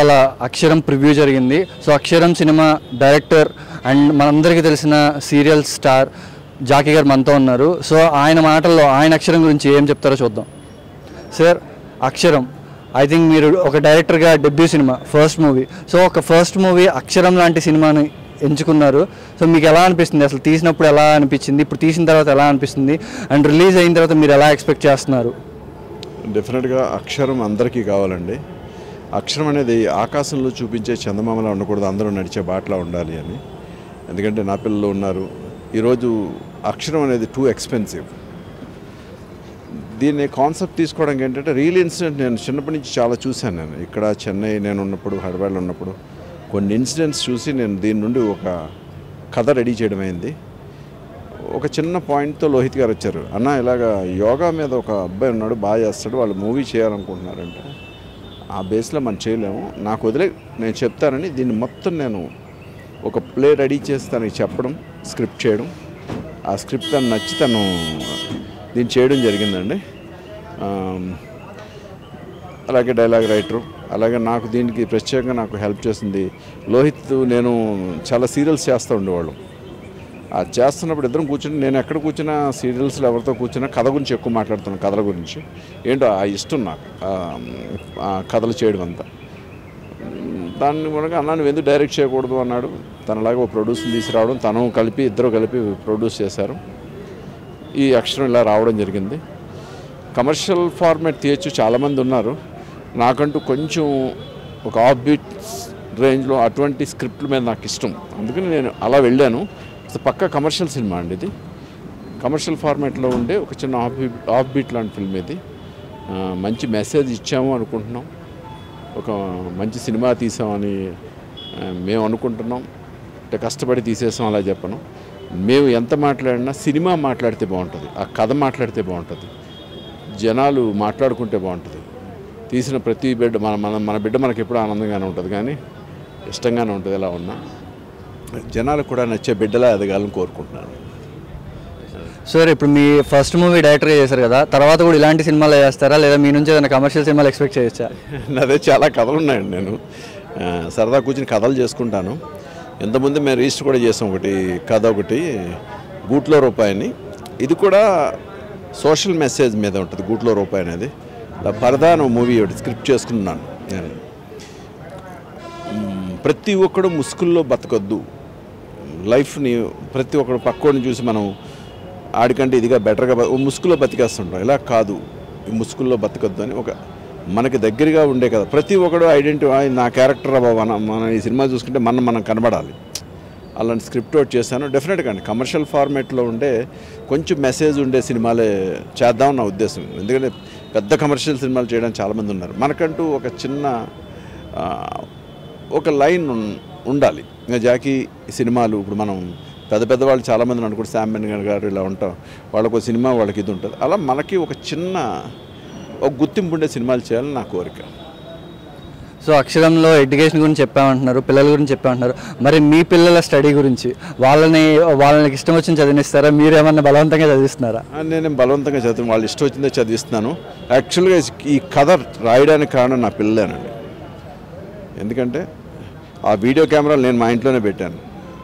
ఇవాళ అక్షరం ప్రివ్యూ జరిగింది సో అక్షరం సినిమా డైరెక్టర్ అండ్ మనందరికీ తెలిసిన సీరియల్ స్టార్ జాకీ గారు మనతో ఉన్నారు సో ఆయన మాటల్లో ఆయన అక్షరం గురించి ఏం చెప్తారో చూద్దాం సార్ అక్షరం ఐ థింక్ మీరు ఒక డైరెక్టర్గా debut cinema first movie so ఒక ఫస్ట్ మూవీ అక్షరం లాంటి సినిమాని ఎంచుకున్నారు సో మీకు ఎలా అనిపిస్తుంది అసలు తీసినప్పుడు ఎలా అనిపించింది ఇప్పుడు తీసిన తర్వాత ఎలా అనిపిస్తుంది అండ్ రిలీజ్ అయిన తర్వాత మీరు ఎలా ఎక్స్పెక్ట్ చేస్తున్నారు డెఫినెట్గా అక్షరం అందరికీ కావాలండి అక్షరం అనేది ఆకాశంలో చూపించే చందమామలా ఉండకూడదు అందరూ నడిచే బాటలా ఉండాలి అని ఎందుకంటే నా పిల్లలు ఉన్నారు ఈరోజు అక్షరం అనేది టూ ఎక్స్పెన్సివ్ దీన్ని కాన్సెప్ట్ తీసుకోవడానికి ఏంటంటే రియల్ ఇన్సిడెంట్ నేను చిన్నప్పటి నుంచి చాలా చూశాను నేను ఇక్కడ చెన్నై నేను ఉన్నప్పుడు హైదరాబాద్లో ఉన్నప్పుడు కొన్ని ఇన్సిడెంట్స్ చూసి నేను దీని నుండి ఒక కథ రెడీ చేయడం అయింది ఒక చిన్న పాయింట్తో లోహిత్ గారు వచ్చారు అన్న ఇలాగ యోగా మీద ఒక అబ్బాయి ఉన్నాడు బాగా చేస్తాడు వాళ్ళు మూవీ చేయాలనుకుంటున్నారంటే ఆ బేస్లో మనం చేయలేము నాకు వదిలే నేను చెప్తానని దీన్ని మొత్తం నేను ఒక ప్లే రెడీ చేసి తనకి చెప్పడం స్క్రిప్ట్ చేయడం ఆ స్క్రిప్ట్ తను నచ్చి తను దీన్ని చేయడం జరిగిందండి ఆమ్, అలాగే డైలాగ్ రైటరు అలాగే నాకు దీనికి ప్రత్యేకంగా నాకు హెల్ప్ చేసింది లోహిత్ నేను చాలా సీరియల్స్ చేస్తూ ఉండేవాళ్ళం అది చేస్తున్నప్పుడు ఇద్దరం కూర్చుని నేను ఎక్కడ కూర్చున్నా సీరియల్స్లో ఎవరితో కూర్చున్నా కథ గురించి ఎక్కువ మాట్లాడుతున్నాను కథల గురించి ఏంటో ఆ ఇష్టం నాకు ఆ- ఆ కథలు చేయడం అంతా దాన్ని మనకు అన్నా నువ్వు ఎందుకు డైరెక్ట్ చేయకూడదు అన్నాడు తనలాగా ఒక ప్రొడ్యూసర్ తీసుకురావడం తను కలిపి ఇద్దరు కలిపి ప్రొడ్యూస్ చేశారు ఈ అక్షరం ఇలా రావడం జరిగింది కమర్షియల్ ఫార్మాట్ తీయచ్చు చాలామంది ఉన్నారు నాకంటూ కొంచెం ఒక ఆఫ్ బీట్ రేంజ్లో అటువంటి స్క్రిప్ట్ల మీద నాకు ఇష్టం అందుకని నేను అలా వెళ్ళాను అసలు పక్క కమర్షియల్ సినిమా అండి ఇది కమర్షియల్ ఫార్మాట్లో ఉండే ఒక చిన్న ఆఫ్ బీట్ ఆఫ్ బీట్ లాంటి ఫిల్మ్ ఇది ఆ, మంచి మెసేజ్ ఇచ్చాము అనుకుంటున్నాం ఒక మంచి సినిమా తీసామని ఆ, మేము అనుకుంటున్నాం అంటే కష్టపడి తీసేసాం అలా చెప్పను మేము ఎంత మాట్లాడినా సినిమా మాట్లాడితే బాగుంటుంది ఆ కథ మాట్లాడితే బాగుంటుంది జనాలు మాట్లాడుకుంటే బాగుంటుంది తీసిన ప్రతి బిడ్డ మన మన మన బిడ్డ మనకి ఎప్పుడు ఆనందంగానే ఉంటుంది కానీ ఇష్టంగానే ఉంటుంది ఎలా ఉన్నా జనాలకు కూడా నచ్చే బిడ్డలా ఎదగాలని కోరుకుంటున్నాను సార్ ఇప్పుడు మీ ఫస్ట్ మూవీ డైరెక్టర్గా చేశారు కదా తర్వాత కూడా ఇలాంటి సినిమాలు చేస్తారా లేదా మీ నుంచి ఏదైనా కమర్షియల్ సినిమాలు ఎక్స్పెక్ట్ చేయొచ్చా నాదే చాలా కథలు ఉన్నాయండి నేను ఆ, సరదా కూర్చుని కథలు చేసుకుంటాను ఇంతకుముందు మేము రిజిస్టర్ కూడా చేసాం ఒకటి కథ ఒకటి గూట్లో రూపాయని ఇది కూడా సోషల్ మెసేజ్ మీద ఉంటుంది గూట్లో రూపాయి అనేది ద పరదా అనే మూవీ ఒకటి స్క్రిప్ట్ చేసుకున్నాను నేను మ్, ప్రతి ఒక్కడు ముసుగుల్లో బతకొద్దు లైఫ్ని ప్రతి ఒక్కడు పక్కోడిని చూసి మనం ఆడికంటే ఇదిగా బెటర్గా బ- ఓ ముసుగులో బతికేస్తుంటాం ఇలా కాదు ఈ ముసుగుల్లో బతకొద్దు అని ఒక మనకి దగ్గరగా ఉండే కదా ప్రతి ఒక్కడు ఐడెంటిఫై నా క్యారెక్టర్ మన మన ఈ సినిమా చూసుకుంటే మనం మనం కనబడాలి అలాంటి స్క్రిప్ట్ ఒకటి చేశాను డెఫినెట్గా అండి కమర్షియల్ ఫార్మేట్లో ఉండే కొంచెం మెసేజ్ ఉండే సినిమాలే చేద్దాం నా ఉద్దేశం ఎందుకంటే పెద్ద కమర్షియల్ సినిమాలు చేయడానికి చాలామంది ఉన్నారు మనకంటూ ఒక చిన్న ఆ, ఒక లైన్ ఉన్- ఉండాలి ఇంకా జాకీ సినిమాలు ఇప్పుడు మనం పెద్ద పెద్ద వాళ్ళు చాలామంది అనుకుంటే శామ్ బెన్ గారు ఇలా ఉంటాం వాళ్ళకు ఒక సినిమా వాళ్ళకి ఇది ఉంటుంది అలా మనకి ఒక చిన్న ఒక గుర్తింపు ఉండే సినిమాలు చేయాలని నా కోరిక సో అక్షరంలో ఎడ్యుకేషన్ గురించి చెప్పామంటున్నారు పిల్లల గురించి చెప్పామంటున్నారు మరి మీ పిల్లల స్టడీ గురించి వాళ్ళని వాళ్ళకి ఇష్టం వచ్చిన చదివిస్తారా మీరు ఏమన్నా బలవంతంగా చదివిస్తున్నారా ఆ, నేను బలవంతంగా చదువు వాళ్ళు ఇష్టం వచ్చిందే చదివిస్తున్నాను యాక్చువల్గా ఈ కథ రాయడానికి కారణం నా పిల్లలేనండి ఎందుకంటే ఆ వీడియో కెమెరాలు నేను మా ఇంట్లోనే పెట్టాను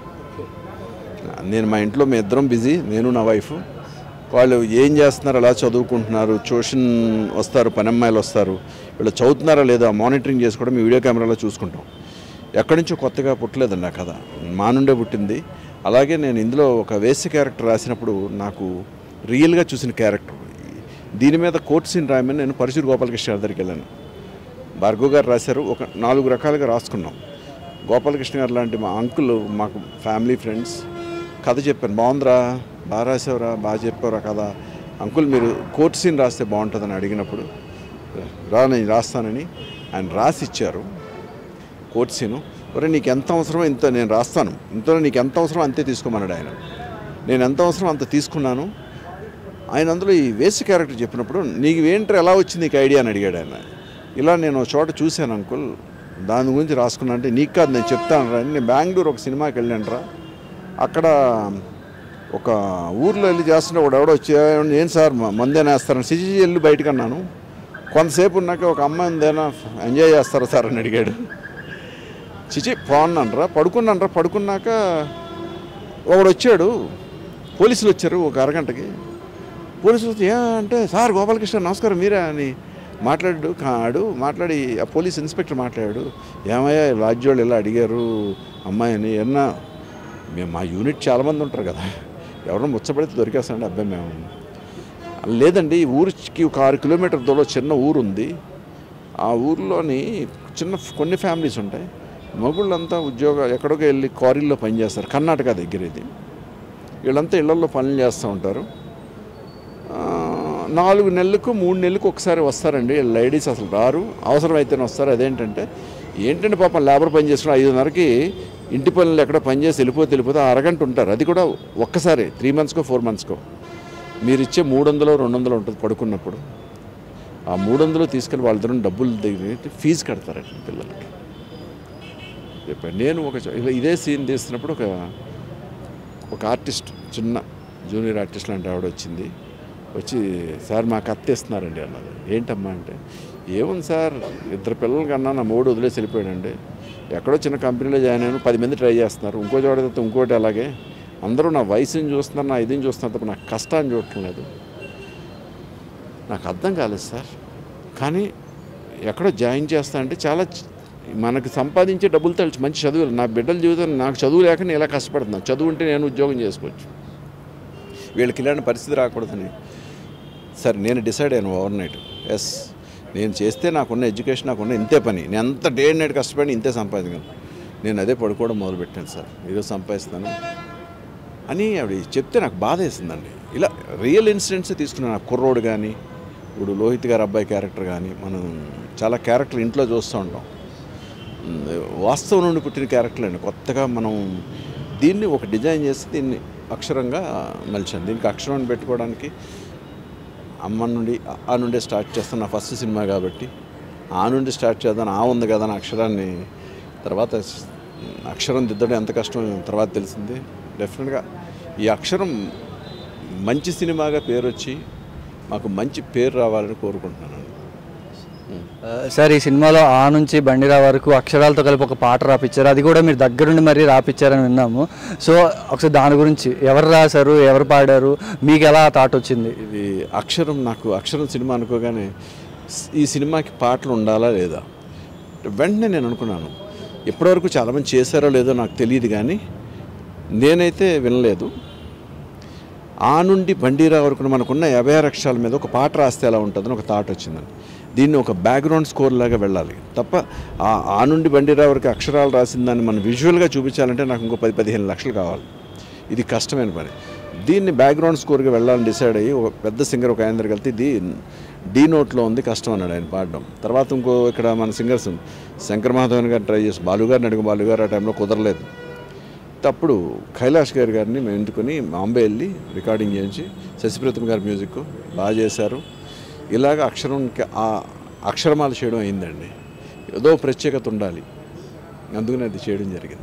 నేను మా ఇంట్లో మీ ఇద్దరం బిజీ నేను నా వైఫ్ వాళ్ళు ఏం చేస్తున్నారు అలా చదువుకుంటున్నారు ట్యూషన్ వస్తారు పని అమ్మాయిలు వస్తారు వీళ్ళు చదువుతున్నారా లేదా మానిటరింగ్ చేసుకోవడం మీ వీడియో కెమెరాలో చూసుకుంటాం ఎక్కడి నుంచో కొత్తగా పుట్టలేదండి ఆ కథ మా నుండే పుట్టింది అలాగే నేను ఇందులో ఒక వేసి క్యారెక్టర్ రాసినప్పుడు నాకు రియల్గా చూసిన క్యారెక్టర్ దీని మీద కోర్ట్ సీన్ రాయమని నేను పరశురు గోపాలకృష్ణ గారి దగ్గరికి వెళ్ళాను భార్గవ్ గారు రాశారు ఒక నాలుగు రకాలుగా రాసుకున్నాం గోపాలకృష్ణ గారు లాంటి మా అంకుల్ మాకు ఫ్యామిలీ ఫ్రెండ్స్ కథ చెప్పాను బాగుందిరా బాగా రాసావురా బాగా చెప్పావురా కథ అంకుల్ మీరు కోర్ట్ సీన్ రాస్తే బాగుంటుందని అడిగినప్పుడు రా నేను రాస్తానని ఆయన రాసి ఇచ్చారు కోర్ట్ సీను ఒరే నీకు ఎంత అవసరమో ఇంత నేను రాస్తాను ఇంతలో నీకు ఎంత అవసరమో అంతే తీసుకోమన్నాడు ఆయన నేను ఎంత అవసరం అంత తీసుకున్నాను ఆయన అందులో ఈ వేస్ట్ క్యారెక్టర్ చెప్పినప్పుడు నీకు ఏంటర్ ఎలా వచ్చింది నీకు ఐడియా అని అడిగాడు ఆయన ఇలా నేను ఒక చోట చూశాను అంకుల్ దాని గురించి రాసుకున్నా అంటే నీకు కాదు నేను చెప్తాను రా నేను బెంగళూరు ఒక సినిమాకి వెళ్ళాను అక్కడ ఒక ఊర్లో వెళ్ళి చేస్తుంటే ఒకడు ఎవడో వచ్చి ఏం సార్ మ- మందేనా వేస్తారని సిజి వెళ్ళి బయటకు అన్నాను కొంతసేపు ఉన్నాక ఒక అమ్మాయి ఉందేనా ఎంజాయ్ చేస్తారా సార్ అని అడిగాడు చిచి పోన్నానరా పడుకున్నానరా పడుకున్నాక ఒకడు వచ్చాడు పోలీసులు వచ్చారు ఒక అరగంటకి పోలీసులు వచ్చి "ఏ" అంటే సార్ గోపాలకృష్ణ నమస్కారం మీరా అని మాట్లాడు కాడు మాట్లాడి ఆ పోలీస్ ఇన్స్పెక్టర్ మాట్లాడాడు ఏమయ్యా రాజ్యోళ్ళు ఇలా అడిగారు అమ్మాయిని ఎన్నా మేము మా యూనిట్ చాలామంది ఉంటారు కదా ఎవరో ముచ్చబడితే దొరికేస్తాండి అబ్బాయి మేము లేదండి ఈ ఊరికి ఒక ఆరు కిలోమీటర్ దూరం చిన్న ఊరు ఉంది ఆ ఊర్లోని చిన్న కొన్ని ఫ్యామిలీస్ ఉంటాయి మగుళ్ళంతా ఉద్యోగ ఎక్కడికో వెళ్ళి క్వారీల్లో పనిచేస్తారు కర్ణాటక దగ్గర ఇది వీళ్ళంతా ఇళ్లలో పనులు చేస్తూ ఉంటారు ఆ, నాలుగు నెలలకు మూడు నెలలకు ఒకసారి వస్తారండి లేడీస్ అసలు రారు అవసరమైతేనే వస్తారు అదేంటంటే ఏంటంటే పాపం లేబర్ పని చేసుకుని ఐదున్నరకి ఇంటి పనులు ఎక్కడ పని చేసి వెళ్ళిపోతే వెళ్ళిపోతే ఆ అరగంట ఉంటారు అది కూడా ఒక్కసారి త్రీ మంత్స్కో ఫోర్ మంత్స్కో మీరు ఇచ్చే మూడు వందలు రెండు వందలు ఉంటుంది పడుకున్నప్పుడు ఆ మూడు వందలు తీసుకెళ్ళి వాళ్ళ దగ్గర డబ్బులు దగ్గర ఫీజు కడతారండి పిల్లలకి చెప్పాను నేను ఒక చో- ఇలా ఇదే సీన్ తీస్తున్నప్పుడు ఒక ఒక ఆర్టిస్ట్ చిన్న జూనియర్ ఆర్టిస్ట్ లాంటి ఆవిడ వచ్చింది వచ్చి సార్ మాకు అత్తేస్తున్నారండి అన్నది ఏంటమ్మా అంటే ఏముంది సార్ ఇద్దరు పిల్లల కన్నా నా మూడు వదిలేసి వెళ్ళిపోయాడండి ఎక్కడో చిన్న కంపెనీలో జాయిన్ అయ్యాను పది మంది ట్రై చేస్తున్నారు ఇంకో చోట అయితే ఇంకోటి అలాగే అందరూ నా వయసుని చూస్తున్నారు నా ఇదిని చూస్తున్నారు తప్ప నా కష్టాన్ని చూడటం లేదు నాకు అర్థం కాలేదు సార్ కానీ ఎక్కడో జాయిన్ చేస్తా అంటే చాలా చ- మనకు సంపాదించే డబ్బులు తెలుసు మంచి చదువులు నా బిడ్డల జీవితం నాకు చదువు లేక నేను ఇలా కష్టపడుతున్నాను చదువు ఉంటే నేను ఉద్యోగం చేసుకోవచ్చు వీళ్ళకి ఇలాంటి పరిస్థితి రాకూడదని సరే నేను డిసైడ్ అయ్యాను ఓవర్ నైట్ ఎస్ నేను చేస్తే నాకున్న ఎడ్యుకేషన్ నాకున్న ఇంతే పని నేను అంత డే అండ్ నైట్ కష్టపడి ఇంతే సంపాదించగలను నేను అదే పడుకోవడం మొదలుపెట్టాను సార్ ఈరోజు సంపాదిస్తాను అని ఆవిడ చెప్తే నాకు బాధ వేసిందండి ఇలా రియల్ ఇన్సిడెంట్స్ తీసుకున్నాను ఆ కుర్రోడు కానీ ఇప్పుడు లోహిత్ గారి అబ్బాయి క్యారెక్టర్ కానీ మనం చాలా క్యారెక్టర్ ఇంట్లో చూస్తూ ఉంటాం ఉమ్, వాస్తవం నుండి పుట్టిన క్యారెక్టర్లు అండి కొత్తగా మనం దీన్ని ఒక డిజైన్ చేసి దీన్ని అక్షరంగా మలిచాను దీనికి అక్షరం పెట్టుకోవడానికి అమ్మ నుండి ఆ- ఆ నుండే స్టార్ట్ చేస్తాను నా ఫస్ట్ సినిమా కాబట్టి ఆ నుండి స్టార్ట్ చేద్దాం ఆ ఉంది కదా నా అక్షరాన్ని తర్వాత స్- అక్షరం దిద్దడం ఎంత కష్టం తర్వాత తెలిసింది డెఫినెట్గా ఈ అక్షరం మంచి సినిమాగా పేరు వచ్చి మాకు మంచి పేరు రావాలని కోరుకుంటున్నాను ఆ, సార్ ఈ సినిమాలో ఆ నుంచి బండిరా వరకు అక్షరాలతో కలిపి ఒక పాట రాపిచ్చారు అది కూడా మీరు దగ్గరుండి మరీ రాపిచ్చారని విన్నాము సో ఒకసారి దాని గురించి ఎవరు రాశారు ఎవరు పాడారు మీకు ఎలా ఆ థాట్ వచ్చింది ఇది అక్షరం నాకు అక్షరం సినిమా అనుకోగానే స్- ఈ సినిమాకి పాటలు ఉండాలా లేదా వెంటనే నేను అనుకున్నాను ఇప్పటివరకు చాలామంది చేశారో లేదో నాకు తెలియదు కానీ నేనైతే వినలేదు ఆ నుండి బండీరా వరకు మనకున్న యాభై ఆరు అక్షరాల మీద ఒక పాట రాస్తే ఎలా ఉంటుందని ఒక థాట్ వచ్చిందండి దీన్ని ఒక బ్యాక్గ్రౌండ్ స్కోర్ లాగా వెళ్ళాలి తప్ప ఆ ఆ నుండి బండీరా వరకు అక్షరాలు రాసిన దాన్ని మనం విజువల్గా చూపించాలంటే నాకు ఇంకో పది పదిహేను లక్షలు కావాలి ఇది కష్టమైన పని దీన్ని బ్యాక్గ్రౌండ్ స్కోర్గా వెళ్ళాలని డిసైడ్ అయ్యి ఒక పెద్ద సింగర్ ఒక ఆయన దగ్గరికి వెళ్తే ఇది డీ నోట్లో ఉంది కష్టం అన్నాడు ఆయన పాడడం తర్వాత ఇంకో ఇక్కడ మన సింగర్స్ శంకర్ మాధవన్ గారిని ట్రై చేసి బాలుగారిని అడుగు బాలుగారు ఆ టైంలో కుదరలేదు అప్పుడు కైలాష్ గారి గారిని మేము ఎందుకుని బాంబే వెళ్ళి రికార్డింగ్ చేయించి శశిప్రతం గారి మ్యూజిక్ బాగా చేశారు ఇలాగ అక్షరంకి ఆ అక్షరమాల చేయడం అయిందండి ఏదో ప్రత్యేకత ఉండాలి అందుకని అది చేయడం జరిగింది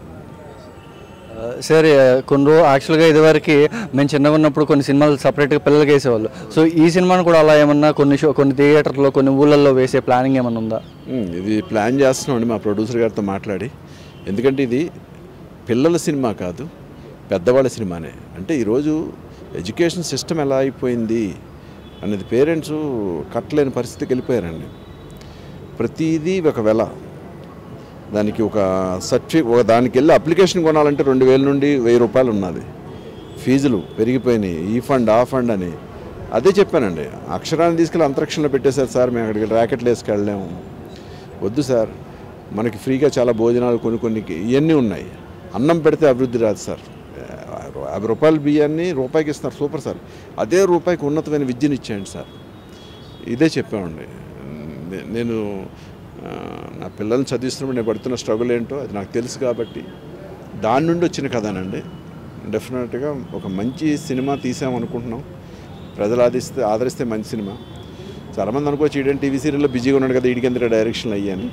ఆ, సార్ ఆ, కొన్ని రోజు యాక్చువల్గా ఇదివరకు మేము చిన్నగా ఉన్నప్పుడు కొన్ని సినిమాలు సపరేట్గా పిల్లలకి వేసేవాళ్ళు సో ఈ సినిమాను కూడా అలా ఏమన్నా కొన్ని షో కొన్ని థియేటర్లో కొన్ని ఊళ్ళల్లో వేసే ప్లానింగ్ ఏమన్నా ఉందా ఉమ్, ఇది ప్లాన్ చేస్తున్నామండి మా ప్రొడ్యూసర్ గారితో మాట్లాడి ఎందుకంటే ఇది పిల్లల సినిమా కాదు పెద్దవాళ్ళ సినిమానే అంటే ఈరోజు ఎడ్యుకేషన్ సిస్టమ్ ఎలా అయిపోయింది అనేది పేరెంట్స్ కట్టలేని పరిస్థితికి వెళ్ళిపోయారండి ప్రతిదీ ఒక వెల దానికి ఒక సర్టిఫిక్ ఒక దానికి వెళ్ళి అప్లికేషన్ కొనాలంటే రెండు వేల నుండి వెయ్యి రూపాయలు ఉన్నది ఫీజులు పెరిగిపోయినాయి ఈ ఫండ్ ఆ ఫండ్ అని అదే చెప్పానండి అక్షరాన్ని తీసుకెళ్ళి అంతరిక్షంలో పెట్టేశారు సార్ మేము అక్కడికి ర్యాకెట్లు వేసుకెళ్ళలేము వద్దు సార్ మనకి ఫ్రీగా చాలా భోజనాలు కొన్ని కొన్ని ఇవన్నీ ఉన్నాయి అన్నం పెడితే అభివృద్ధి రాదు సార్ యాభై రూపాయల బియ్యాన్ని రూపాయికి ఇస్తున్నారు సూపర్ సార్ అదే రూపాయికి ఉన్నతమైన విద్యను ఇచ్చేయండి సార్ ఇదే చెప్పామండి నే- నేను ఆ, నా పిల్లల్ని చదివిస్తున్నప్పుడు నేను పడుతున్న స్ట్రగుల్ ఏంటో అది నాకు తెలుసు కాబట్టి దాని నుండి వచ్చిన కథనండి డెఫినెట్గా ఒక మంచి సినిమా తీసామనుకుంటున్నాం ప్రజలు ఆదిస్తే ఆదరిస్తే మంచి సినిమా చాలామంది అనుకోవచ్చు ఈడేం టీవీ సీరియల్లో బిజీగా ఉన్నాడు కదా ఈడికెందుకు డైరెక్షన్ అయ్యాను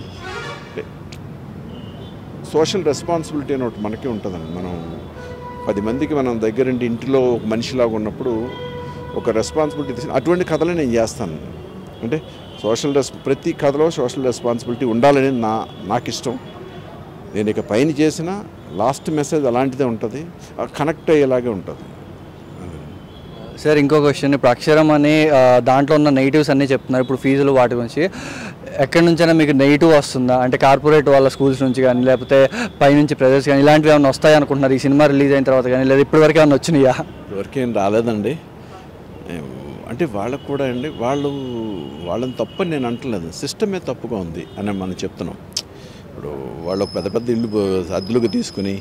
సోషల్ రెస్పాన్సిబిలిటీ అని ఒకటి మనకే ఉంటుందండి మనం పది మందికి మనం దగ్గరుండి ఇంటిలో ఒక మనిషిలాగా ఉన్నప్పుడు ఒక రెస్పాన్సిబిలిటీ తీసి అటువంటి కథలే నేను చేస్తాను అంటే సోషల్ రెస్ ప్రతి కథలో సోషల్ రెస్పాన్సిబిలిటీ ఉండాలని నా నాకు ఇష్టం నేను ఇక పైన చేసిన లాస్ట్ మెసేజ్ అలాంటిదే ఉంటుంది కనెక్ట్ అయ్యేలాగే ఉంటుంది సార్ ఇంకో క్వశ్చన్ ఇప్పుడు అక్షరం అని ఆ, దాంట్లో ఉన్న నెగిటివ్స్ అన్నీ చెప్తున్నారు ఇప్పుడు ఫీజులు వాటి గురించి ఎక్కడి నుంచైనా మీకు నెగిటివ్ వస్తుందా అంటే కార్పొరేట్ వాళ్ళ స్కూల్స్ నుంచి కానీ లేకపోతే పైనుంచి ప్రెజర్స్ కానీ ఇలాంటివి ఏమైనా వస్తాయి అనుకుంటున్నారు ఈ సినిమా రిలీజ్ అయిన తర్వాత కానీ లేదా ఇప్పటివరకు ఏమైనా వచ్చినాయా ఇప్పటివరకు ఏం రాలేదండి ఏం, అంటే వాళ్ళకు కూడా అండి వాళ్ళు వాళ్ళని తప్పని నేను అంటలేదు సిస్టమే తప్పుగా ఉంది అని మనం చెప్తున్నాం ఇప్పుడు వాళ్ళు ఒక పెద్ద పెద్ద ఇల్లు బ- అద్దెలకు తీసుకుని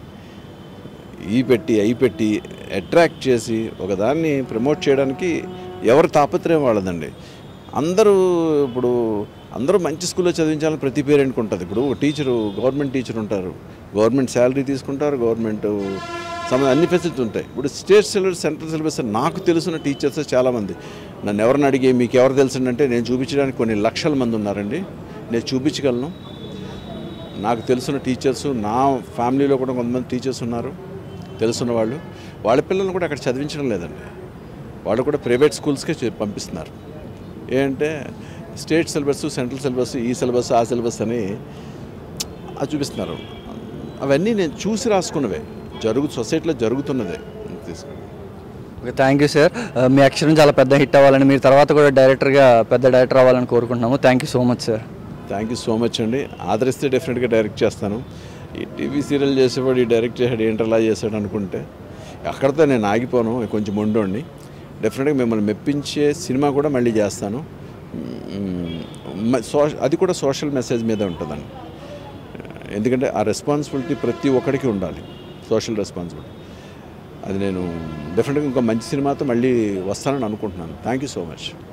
ఈ పెట్టి అయి పెట్టి అట్రాక్ట్ చేసి ఒకదాన్ని ప్రమోట్ చేయడానికి ఎవరి తాపత్రయం వాళ్ళదండి అందరూ ఇప్పుడు అందరూ మంచి స్కూల్లో చదివించాలని ప్రతి పేరెంట్కి ఉంటుంది ఇప్పుడు ఒక టీచరు గవర్నమెంట్ టీచర్ ఉంటారు గవర్నమెంట్ శాలరీ తీసుకుంటారు గవర్నమెంట్ సమ అన్ని ఫెసిలిటీస్ ఉంటాయి ఇప్పుడు స్టేట్ సిలబస్ సెంట్రల్ సిలబస్ నాకు తెలిసిన టీచర్స్ చాలామంది నన్ను ఎవరిని అడిగి మీకు ఎవరు తెలుసంటే నేను చూపించడానికి కొన్ని లక్షల మంది ఉన్నారండి నేను చూపించగలను నాకు తెలిసిన టీచర్స్ నా ఫ్యామిలీలో కూడా కొంతమంది టీచర్స్ ఉన్నారు తెలుసున్న వాళ్ళు వాళ్ళ పిల్లల్ని కూడా అక్కడ చదివించడం లేదండి వాళ్ళు కూడా ప్రైవేట్ స్కూల్స్కే చే- పంపిస్తున్నారు ఏంటంటే స్టేట్ సిలబస్ సెంట్రల్ సిలబస్ ఈ సిలబస్ ఆ సిలబస్ అని అది చూపిస్తున్నారు అవన్నీ నేను చూసి రాసుకున్నవే జరుగు సొసైటీలో జరుగుతున్నదే తీసుకోండి ఓకే థ్యాంక్ యూ సార్ ఆ, మీ అక్షరం చాలా పెద్ద హిట్ అవ్వాలని మీరు తర్వాత కూడా డైరెక్టర్గా పెద్ద డైరెక్టర్ అవ్వాలని కోరుకుంటున్నాము thank you so much sir thank you so much అండి ఆదరిస్తే డెఫినెట్గా డైరెక్ట్ చేస్తాను ఈ టీవీ సీరియల్ చేసేవాడు ఈ డైరెక్ట్ చేసాడు ఏంటి అలా చేశాడు అనుకుంటే అక్కడితో నేను ఆగిపోను కొంచెం మొండోండి డెఫినెట్గా మిమ్మల్ని మెప్పించే సినిమా కూడా మళ్ళీ చేస్తాను మ్మ్. మ- సో అది కూడా సోషల్ మెసేజ్ మీద ఉంటుందండి ఎందుకంటే ఆ రెస్పాన్సిబిలిటీ ప్రతి ఒక్కడికి ఉండాలి సోషల్ రెస్పాన్సిబిలిటీ అది నేను డెఫినెట్గా ఇంకో మంచి సినిమాతో మళ్ళీ వస్తానని అనుకుంటున్నాను థ్యాంక్ యూ సో మచ్